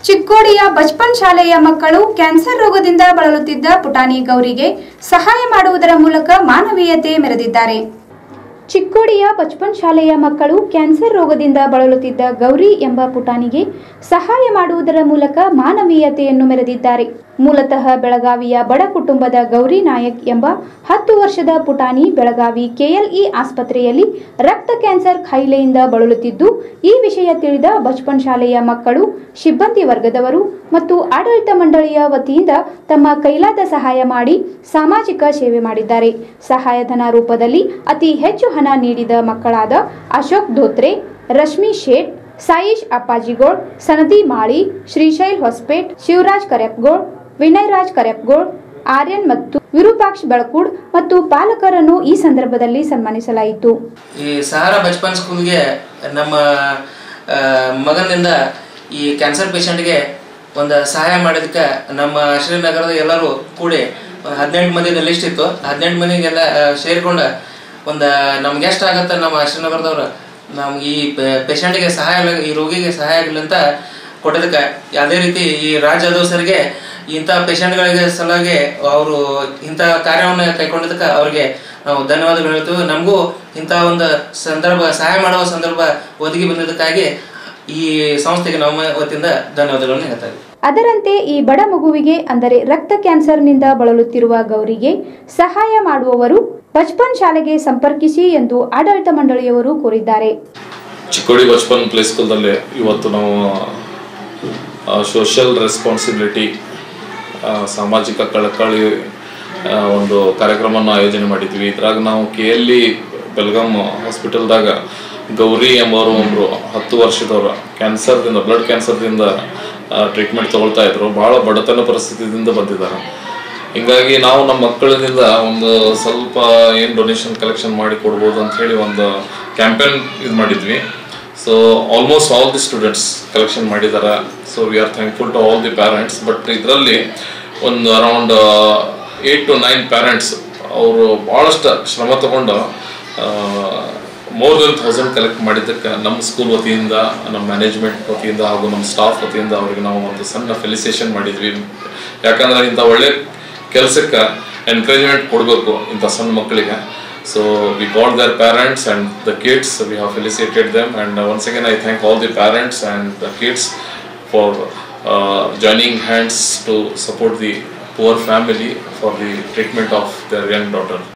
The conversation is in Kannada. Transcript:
ಚಿಕ್ಕೋಡಿಯ ಬಚ್ಪನ್ ಶಾಲೆಯ ಮಕ್ಕಳು ಕ್ಯಾನ್ಸರ್ ರೋಗದಿಂದ ಬಳಲುತ್ತಿದ್ದ ಪುಟಾಣಿ ಗೌರಿಗೆ ಸಹಾಯ ಮಾಡುವುದರ ಮೂಲಕ ಮಾನವೀಯತೆ ಮೆರೆದಿದ್ದಾರೆ ಚಿಕ್ಕೋಡಿಯ ಬಚ್ಪನ್ ಶಾಲೆಯ ಮಕ್ಕಳು ಕ್ಯಾನ್ಸರ್ ರೋಗದಿಂದ ಬಳಲುತ್ತಿದ್ದ ಗೌರಿ ಎಂಬ ಪುಟಾಣಿಗೆ ಸಹಾಯ ಮಾಡುವುದರ ಮೂಲಕ ಮಾನವೀಯತೆಯನ್ನು ಮೆರೆದಿದ್ದಾರೆ ಮೂಲತಃ ಬೆಳಗಾವಿಯ ಬಡ ಕುಟುಂಬದ ಗೌರಿ ನಾಯಕ್ ಎಂಬ ಹತ್ತು ವರ್ಷದ ಪುಟಾಣಿ ಬೆಳಗಾವಿ ಕೆಎಲ್ಇ ಆಸ್ಪತ್ರೆಯಲ್ಲಿ ರಕ್ತ ಕ್ಯಾನ್ಸರ್ ಖಾಯಿಲೆಯಿಂದ ಬಳಲುತ್ತಿದ್ದು ಈ ವಿಷಯ ತಿಳಿದ ಬಚ್ಪನ್ ಶಾಲೆಯ ಮಕ್ಕಳು ಸಿಬ್ಬಂದಿ ವರ್ಗದವರು ಮತ್ತು ಆಡಳಿತ ಮಂಡಳಿಯ ವತಿಯಿಂದ ತಮ್ಮ ಕೈಲಾದ ಸಹಾಯ ಮಾಡಿ ಸಾಮಾಜಿಕ ಸೇವೆ ಮಾಡಿದ್ದಾರೆ ಸಹಾಯಧನ ರೂಪದಲ್ಲಿ ಅತಿ ಹೆಚ್ಚು ಹಣ ನೀಡಿದ ಮಕ್ಕಳಾದ ಅಶೋಕ್ ಧೋತ್ರೆ ರಶ್ಮಿ ಶೇಟ್ ಸಾಯಿಶ್ ಅಪ್ಪಾಜಿಗೋಳ್ ಸನದಿ ಮಾಳಿ ಶ್ರೀಶೈಲ್ ಹೊಸಪೇಟ್ ಶಿವರಾಜ್ ಕರೆಪ್ಗೋಳ್ ವಿನಯ್ ರಾಜ್ ಕರೆಪ್ಗೋಳ್ ಆರ್ಯನ್ ಮತ್ತು ವಿರೂಪಾಕ್ಷ್ ಬೆಳಕೂಡ್ ಮತ್ತು ಪಾಲಕರನ್ನು ಈ ಸಂದರ್ಭದಲ್ಲಿ ಸನ್ಮಾನಿಸಲಾಯಿತು ಈ ಸಹಾರಾ ಬಚ್ಪನ್ ಸ್ಕೂಲ್ಗೆ ನಮ್ಮ ಆ, ಮಗನಿಂದ ಈ ಕ್ಯಾನ್ಸರ್ ಪೇಷಂಟ್ಗೆ ಒಂದು ಸಹಾಯ ಮಾಡೋದಕ್ಕೆ ನಮ್ಮ ಶ್ರೀನಗರದ ಎಲ್ಲರೂ ಕೂಡಿ ಹದಿನೆಂಟು ಮಂದಿ ಲಿಸ್ಟ್ ಇತ್ತು ಹದಿನೆಂಟು ಮಂದಿಗೆಲ್ಲ ಸೇರಿಕೊಂಡು ಒಂದು ನಮ್ಗೆ ಎಷ್ಟು ಆಗತ್ತೆ ನಮ್ಮ ಶ್ರೀನಗರದವ್ರು ನಮ್ಗೆ ಈ ಪೇಷಂಟ್ಗೆ ಸಹಾಯ ಆಗಲಿ ಈ ರೋಗಿಗೆ ಸಹಾಯ ಆಗಲಿ ಅಂತ ಕೊಟ್ಟದಕ್ಕೆ ಯಾವುದೇ ರೀತಿ ಈ ರಾಜ್ಯದ ಸರಿಗೆ ಇಂಥ ಪೇಷಂಟ್ಗಳಿಗೆ ಸಲುವಾಗಿ ಅವರು ಇಂಥ ಕಾರ್ಯವನ್ನು ಕೈಗೊಂಡಿದ್ದಕ್ಕೆ ಅವ್ರಿಗೆ ನಾವು ಧನ್ಯವಾದಗಳು ಹೇಳ್ತೀವಿ ನಮಗೂ ಇಂಥ ಒಂದು ಸಂದರ್ಭ ಸಹಾಯ ಮಾಡುವ ಸಂದರ್ಭ ಒದಗಿ ಬಂದಿದ್ದಕ್ಕಾಗಿ ಈ ಸಂಸ್ಥೆಗೆ ನಮ್ಮ ವತಿಯಿಂದ ಧನ್ಯವಾದಗಳನ್ನು ಹೇಳ್ತಾ ಇದ್ದೀವಿ ಅದರಂತೆ ಈ ಬಡ ಮಗುವಿಗೆ ಅಂದರೆ ರಕ್ತ ಕ್ಯಾನ್ಸರ್ನಿಂದ ಬಳಲುತ್ತಿರುವ ಗೌರಿಗೆ ಸಹಾಯ ಮಾಡುವವರು ಬಚ್ಪನ್ ಶಾಲೆಗೆ ಸಂಪರ್ಕಿಸಿ ಎಂದು ಆಡಳಿತ ಮಂಡಳಿಯವರು ಕೋರಿದ್ದಾರೆ ಚಿಕ್ಕೋಡಿ ಬಚ್ಪನ್ ಪ್ಲೇ ಸ್ಕೂಲ್ದಲ್ಲಿ ಇವತ್ತು ನಾವು ಸೋಷಿಯಲ್ ರೆಸ್ಪಾನ್ಸಿಬಿಲಿಟಿ ಸಾಮಾಜಿಕ ಕಳಕಳಿ ಆ, ಒಂದು ಕಾರ್ಯಕ್ರಮವನ್ನು ಆಯೋಜನೆ ಮಾಡಿದ್ವಿ ಇದ್ರಾಗ ನಾವು ಕೆ ಎಲ್ ಇ ಬೆಲ್ಗಾಮ್ ಹಾಸ್ಪಿಟಲ್ದಾಗ ಗೌರಿ ಎಂಬವರು ಒಬ್ಬರು ಹತ್ತು ವರ್ಷದವರು ಕ್ಯಾನ್ಸರ್ದಿಂದ ಬ್ಲಡ್ ಕ್ಯಾನ್ಸರ್ದಿಂದ ಟ್ರೀಟ್ಮೆಂಟ್ ತಗೊಳ್ತಾ ಇದ್ರು ಭಾಳ ಬಡತನ ಪರಿಸ್ಥಿತಿಯಿಂದ ಬಂದಿದ್ದಾರೆ ಹಿಂಗಾಗಿ ನಾವು ನಮ್ಮ ಮಕ್ಕಳಿಂದ ಒಂದು ಸ್ವಲ್ಪ ಏನು ಡೊನೇಷನ್ ಕಲೆಕ್ಷನ್ ಮಾಡಿ ಕೊಡ್ಬೋದು ಅಂತ ಹೇಳಿ ಒಂದು ಕ್ಯಾಂಪೇನ್ ಇದು ಮಾಡಿದ್ವಿ so almost all the students collection ಮಾಡಿದ್ದಾರೆ so we are thankful to all the parents but ಇದರಲ್ಲಿ ಒಂದು around eight to nine parents ಅವರು ಭಾಳಷ್ಟು ಶ್ರಮ ತಗೊಂಡು ಮೋರ್ ದೆನ್ ಥೌಸಂಡ್ ಕಲೆಕ್ಟ್ ಮಾಡಿದ್ದಕ್ಕೆ ನಮ್ಮ ಸ್ಕೂಲ್ ವತಿಯಿಂದ ನಮ್ಮ ಮ್ಯಾನೇಜ್ಮೆಂಟ್ ವತಿಯಿಂದ ಹಾಗೂ ನಮ್ಮ ಸ್ಟಾಫ್ ವತಿಯಿಂದ ಅವ್ರಿಗೆ ನಾವು ಒಂದು ಸಣ್ಣ ಫೆಲಿಸಿಯೇಷನ್ ಮಾಡಿದ್ವಿ ಯಾಕಂದ್ರೆ ಇಂಥ ಒಳ್ಳೆ ಕೆಲಸಕ್ಕೆ ಎನ್ಕರೇಜ್ಮೆಂಟ್ ಕೊಡಬೇಕು ಇಂಥ ಸಣ್ಣ ಮಕ್ಕಳಿಗೆ so we got their parents and the kids we have felicitated them and uh, once again I thank all the parents and the kids for uh, joining hands to support the poor family for the treatment of their young daughter.